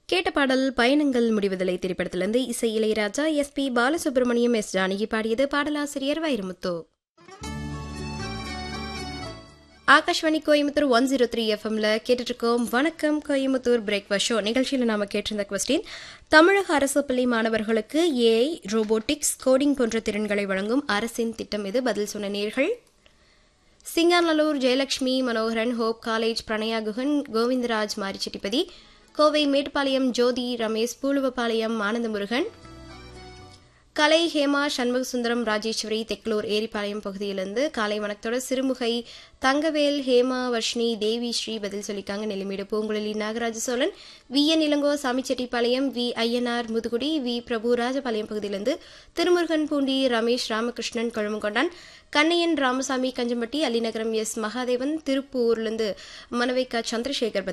கேட்ட பாடல் பயணங்கள் முடிவதில்லை திரைப்படத்திலிருந்து இசை Ilaiyaraaja S P Balasubrahmanyam S Janaki பாடியது பாடலாசிரியர் Vairamuthu Akashvani Coimbatore one zero three எஃப்எம்ல கேட்டுட்டு இருக்கோம் வணக்கம் கோயம்புத்தூர் பிரேக்ஃபாஸ்ட் ஷோ நிகழ்ச்சியில் நாம கேட்டிருந்த கொஸ்டின் தமிழக அரசு பள்ளி மாணவர்களுக்கு ஏஐ ரோபோட்டிக்ஸ் கோடிங் போன்ற திறன்களை வழங்கும் அரசின் திட்டம் இது பதில் சொன்ன நேர்கள் சிங்காநல்லூர் ஜெயலட்சுமி மனோகரன் ஹோப் காலேஜ் பிரணயா குகன் கோவிந்தராஜ் மாரிச்செட்டிப்பதி கோவை மேட்டுப்பாளையம் ஜோதி ரமேஷ் பூலுவப்பாளையம் ஆனந்தமுருகன் கலை ஹேமா சண்முகசுந்தரம் ராஜேஸ்வரி தெக்லூர் ஏரிப்பாளையம் பகுதியிலிருந்து காலை வணக்கத்தோட சிறுமுகை தங்கவேல் ஹேமா வர்ஷினி தேவி ஸ்ரீ பதில் சொல்லிக்காங்க Nellimedu Poonguzhali Nagaraja Chozhan V N Ilango Samichettipalayam V Ayyanar Muthukudi V Prabhu Rajapalayam பகுதியிலிருந்து திருமுருகன் பூண்டி ரமேஷ் ராமகிருஷ்ணன் கொழுமங்கொண்டான் கண்ணையன் ராமசாமி கஞ்சம்பட்டி அலிநகரம் எஸ் மகாதேவன் திருப்பூர்லேருந்து மனவைக்கா சந்திரசேகர்